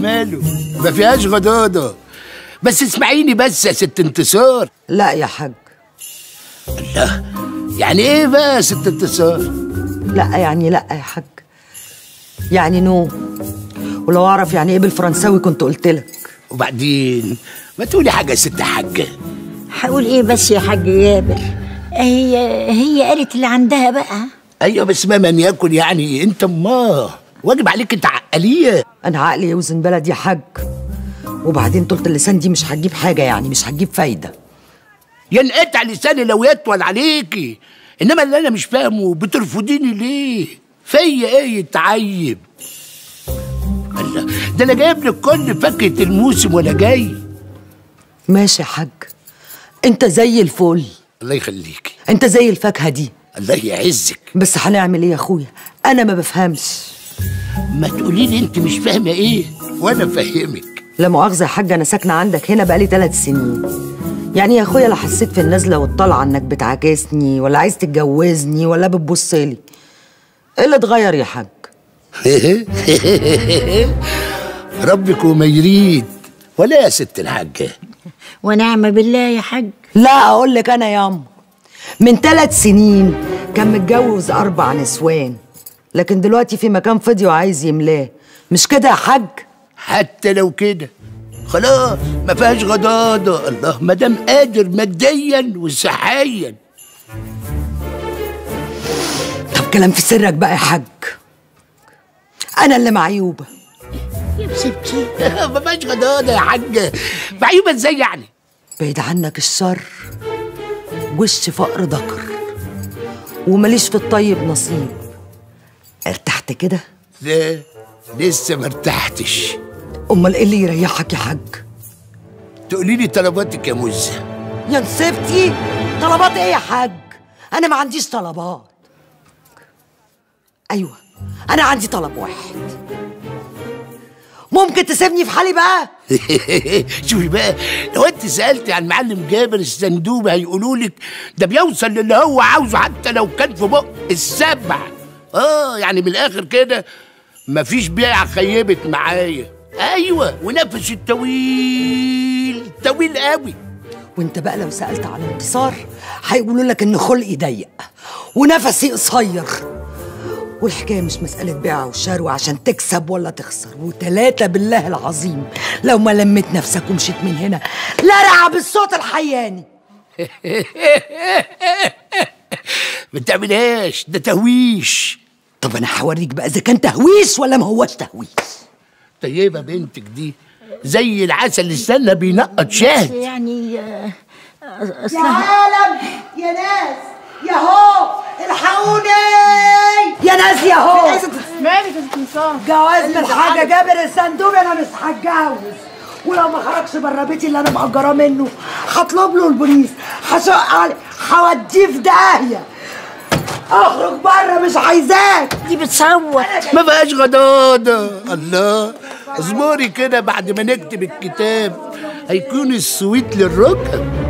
وماله ما فيهاش غضاضة بس اسمعيني بس يا ست انتصار لا يا حاج الله يعني ايه بقى يا ست انتصار لا يعني لا يا حاج يعني نو ولو اعرف يعني ايه بالفرنساوي كنت قلت لك وبعدين ما تقولي حاجة يا ست حاجة هقول ايه بس يا حاج جابر هي هي قالت اللي عندها بقى ايوه بس ما من يكن يعني انت ما واجب عليك تعقليه انا عقلي يوزن بلد يا حاج وبعدين طولة اللسان دي مش هتجيب حاجه يعني مش هتجيب فايده ينقطع لساني لو يطول عليكي انما اللي انا مش فاهمه بترفضيني ليه فيا ايه يتعيب الله ده انا جايب لك كل فاكهه الموسم وانا جاي ماشي يا حاج انت زي الفل الله يخليكي انت زي الفاكهه دي الله يعزك بس هنعمل ايه يا اخويا انا ما بفهمش ما تقولي لي انت مش فاهمه ايه وانا افهمك لا مؤاخذه يا حاج انا ساكنه عندك هنا بقالي ثلاث سنين يعني يا اخويا لا حسيت في النازله والطالعه انك بتعاكسني ولا عايز تتجوزني ولا بتبصلي ايه اللي اتغير يا حاج ربك وما يريد ولا يا ست الحاجه ونعم بالله يا حاج لا اقول لك انا ياما من ثلاث سنين كان متجوز اربع نسوان لكن دلوقتي في مكان فاضي وعايز يملاه مش كده يا حاج حتى لو كده خلاص ما فيهاش غضاضة الله ما دام قادر ماديا وصحيا طب كلام في سرك بقى يا حاج انا اللي معيوبه يا ستي ما فيهاش غضاضة يا حاجة معيوبة ازاي يعني بعيد عنك الشر وش فقر ذكر ومليش في الطيب نصيب ارتحت كده لا لسه ما ارتحتش امال ايه اللي يريحك يا حاج تقولي لي طلباتك يا مزة يا نسيبتي طلبات ايه يا حاج انا ما عنديش طلبات ايوه انا عندي طلب واحد ممكن تسيبني في حالي بقى شوفي بقى لو انت سالتي عن معلم جابر السندوبي هيقولوا لك ده بيوصل للي هو عاوزه حتى لو كان في بق السبع اه يعني من الاخر كده مفيش بيعه خيبت معايا ايوه ونفس الطويل طويل قوي وانت بقى لو سالت عن انتصار هيقولوا لك ان خلقي ضيق ونفسي قصير والحكايه مش مساله بيع وشروع عشان تكسب ولا تخسر وتلاته بالله العظيم لو ما لميت نفسك ومشيت من هنا لرع بالصوت الحياني ما تعملهاش ده تهويش طب انا هوريك بقى اذا كان تهويش ولا ما هوش تهويش طيبه بنتك دي زي العسل اللي استنى بينقط شهد يعني آه، يا اصلها عالم يا ناس يا هو الحقوني يا ناس يا هو مالك يا ست نصار جواز من حاجه جابر الصندوق انا مش هتجوز ولو ما خرجش بره بيتي اللي انا مأجراه منه هطلب له البوليس هشق عليه هوديه في داهيه اخرج بره مش عايزاك دي بتصوت ما بقاش غضاضة الله اصبري كده بعد ما نكتب الكتاب هيكون السويت للركب